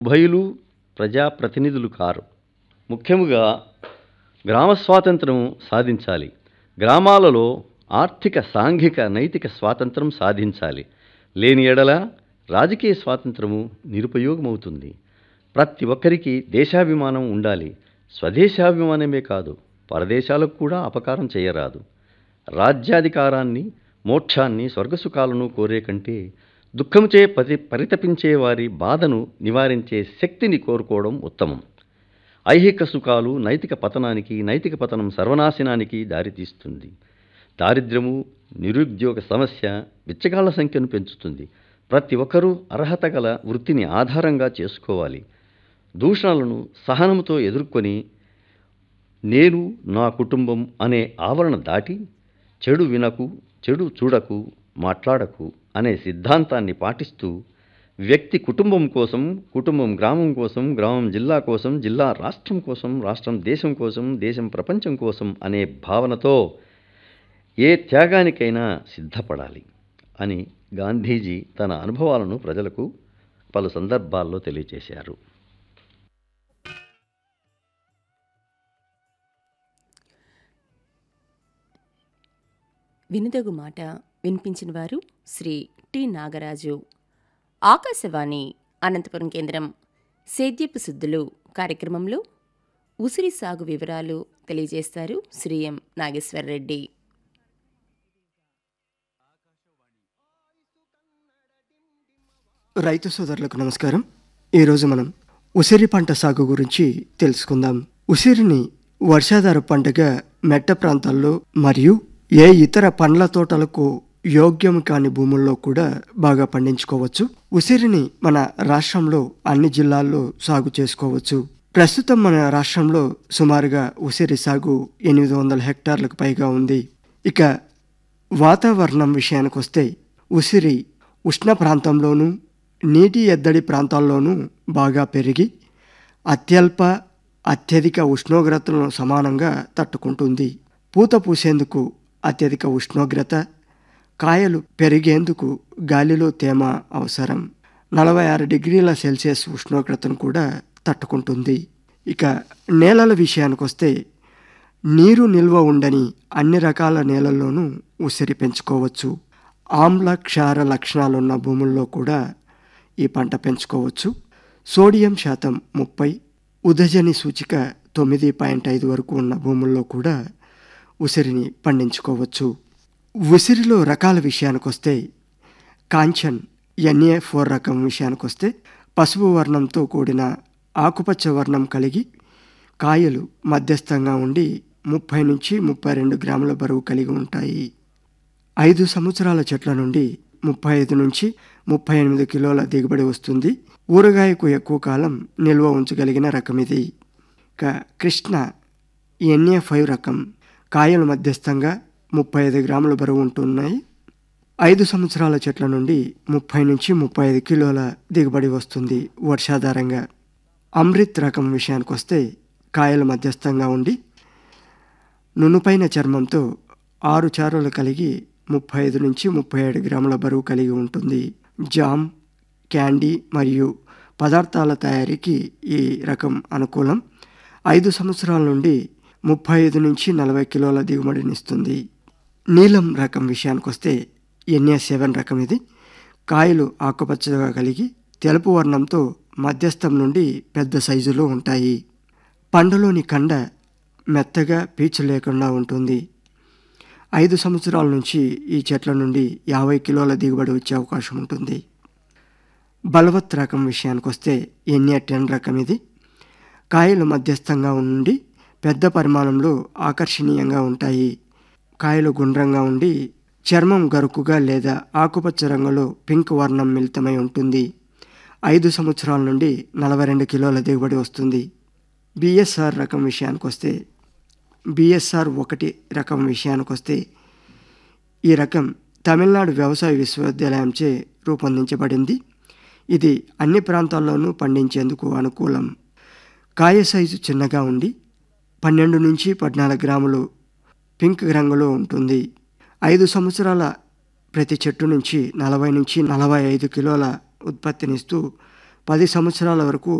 ఉభయులు ప్రజాప్రతినిధులు కారు ముఖ్యముగా గ్రామ స్వాతంత్రం సాధించాలి గ్రామాలలో ఆర్థిక సాంఘిక నైతిక స్వాతంత్రం సాధించాలి లేని ఎడల రాజకీయ స్వాతంత్రము నిరుపయోగమవుతుంది ప్రతి ఒక్కరికి దేశాభిమానం ఉండాలి స్వదేశాభిమానమే కాదు పరదేశాలకు కూడా అపకారం చేయరాదు రాజ్యాధికారాన్ని మోక్షాన్ని స్వర్గసుఖాలను కోరే కంటే దుఃఖముచే పరి పరితపించే వారి బాధను నివారించే శక్తిని కోరుకోవడం ఉత్తమం ఐహిక సుఖాలు నైతిక పతనానికి నైతిక పతనం సర్వనాశనానికి దారితీస్తుంది దారిద్ర్యము నిరుద్యోగ సమస్య బిచ్చగాళ్ల సంఖ్యను పెంచుతుంది ప్రతి ఒక్కరూ అర్హత గల వృత్తిని ఆధారంగా చేసుకోవాలి దూషణలను సహనముతో ఎదుర్కొని నేను నా కుటుంబం అనే ఆవరణ దాటి చెడు వినకు చెడు చూడకు మాట్లాడకు అనే సిద్ధాంతాన్ని పాటిస్తూ వ్యక్తి కుటుంబం కోసం కుటుంబం గ్రామం కోసం గ్రామం జిల్లా కోసం జిల్లా రాష్ట్రం కోసం రాష్ట్రం దేశం కోసం దేశం ప్రపంచం కోసం అనే భావనతో ఏ త్యాగానికైనా సిద్ధపడాలి అని గాంధీజీ తన అనుభవాలను ప్రజలకు పలు సందర్భాల్లో తెలియజేశారు వినుదగు మాట వినిపించిన వారు శ్రీ టి నాగరాజు ఆకాశవాణి అనంతపురం కేంద్రం సేద్యపు శుద్ధులు కార్యక్రమంలో ఉసిరి సాగు వివరాలు తెలియజేస్తారు శ్రీ ఎం నాగేశ్వరరెడ్డి రైతు సోదరులకు నమస్కారం ఈరోజు మనం ఉసిరి పంట సాగు గురించి తెలుసుకుందాం ఉసిరిని వర్షాధార పంటగా మెట్ట ప్రాంతాల్లో మరియు ఏ ఇతర పండ్ల తోటలకు యోగ్యం కాని భూముల్లో కూడా బాగా పండించుకోవచ్చు ఉసిరిని మన రాష్ట్రంలో అన్ని జిల్లాల్లో సాగు చేసుకోవచ్చు ప్రస్తుతం మన రాష్ట్రంలో సుమారుగా ఉసిరి సాగు ఎనిమిది వందల హెక్టార్లకు పైగా ఉంది ఇక వాతావరణం విషయానికి వస్తే ఉసిరి ఉష్ణ ప్రాంతంలోనూ నీటి ఎద్దడి ప్రాంతాల్లోనూ బాగా పెరిగి అత్యల్ప అత్యధిక ఉష్ణోగ్రతలను సమానంగా తట్టుకుంటుంది పూత పూసేందుకు అత్యధిక ఉష్ణోగ్రత కాయలు పెరిగేందుకు గాలిలో తేమ అవసరం నలభై ఆరు డిగ్రీల సెల్సియస్ ఉష్ణోగ్రతను కూడా తట్టుకుంటుంది ఇక నేలల విషయానికి వస్తే నీరు నిల్వ ఉండని అన్ని రకాల నేలల్లోనూ ఉసిరి పెంచుకోవచ్చు ఆమ్ల క్షార లక్షణాలున్న భూముల్లో కూడా ఈ పంట పెంచుకోవచ్చు సోడియం శాతం ముప్పై ఉదజని సూచిక తొమ్మిది పాయింట్ ఐదు వరకు ఉన్న భూముల్లో కూడా ఉసిరిని పండించుకోవచ్చు ఉసిరిలో రకాల విషయానికి వస్తే కాంచన్ ఎన్ఏ ఫోర్ రకం విషయానికి వస్తే పసుపు వర్ణంతో కూడిన ఆకుపచ్చ వర్ణం కలిగి కాయలు మధ్యస్థంగా ఉండి ముప్పై నుంచి ముప్పై రెండు గ్రాముల బరువు కలిగి ఉంటాయి ఐదు సంవత్సరాల చెట్ల నుండి ముప్పై ఐదు నుంచి ముప్పై ఎనిమిది కిలోల దిగుబడి వస్తుంది ఊరగాయకు ఎక్కువ కాలం నిల్వ ఉంచగలిగిన రకం ఇది ఇక కృష్ణ ఎన్ఏ ఫైవ్ రకం కాయలు మధ్యస్థంగా ముప్పై ఐదు గ్రాముల బరువు ఉంటున్నాయి ఐదు సంవత్సరాల చెట్ల నుండి ముప్పై నుంచి ముప్పై ఐదు కిలోల దిగుబడి వస్తుంది వర్షాధారంగా అమృత్ రకం విషయానికి వస్తే కాయలు మధ్యస్థంగా ఉండి నునుపైన చర్మంతో ఆరు చారులు కలిగి ముప్పై ఐదు నుంచి ముప్పై ఏడు గ్రాముల బరువు కలిగి ఉంటుంది జామ్ క్యాండీ మరియు పదార్థాల తయారీకి ఈ రకం అనుకూలం ఐదు సంవత్సరాల నుండి ముప్పై ఐదు నుంచి నలభై కిలోల దిగుబడినిస్తుంది నీలం రకం విషయానికి వస్తే ఎన్ఏ సెవెన్ రకం ఇది కాయలు ఆకుపచ్చగా కలిగి తెలుపు వర్ణంతో మధ్యస్థం నుండి పెద్ద సైజులో ఉంటాయి పండులోని కండ మెత్తగా పీచు లేకుండా ఉంటుంది ఐదు సంవత్సరాల నుంచి ఈ చెట్ల నుండి యాభై కిలోల దిగుబడి వచ్చే అవకాశం ఉంటుంది బలవత్ రకం విషయానికి వస్తే ఎన్ఏ టెన్ రకం ఇది కాయలు మధ్యస్థంగా ఉండి పెద్ద పరిమాణంలో ఆకర్షణీయంగా ఉంటాయి కాయలు గుండ్రంగా ఉండి చర్మం గరుకుగా లేదా ఆకుపచ్చ రంగులో పింక్ వర్ణం మిళితమై ఉంటుంది ఐదు సంవత్సరాల నుండి నలభై రెండు కిలోల దిగుబడి వస్తుంది బిఎస్ఆర్ రకం విషయానికి వస్తే బిఎస్ఆర్ ఒకటి రకం విషయానికి వస్తే ఈ రకం తమిళనాడు వ్యవసాయ విశ్వవిద్యాలయంచే రూపొందించబడింది ఇది అన్ని ప్రాంతాల్లోనూ పండించేందుకు అనుకూలం కాయ సైజు చిన్నగా ఉండి పన్నెండు నుంచి పద్నాలుగు గ్రాములు పింక్ రంగులో ఉంటుంది ఐదు సంవత్సరాల ప్రతి చెట్టు నుంచి నలభై నుంచి నలభై ఐదు కిలోల ఉత్పత్తినిస్తూ పది సంవత్సరాల వరకు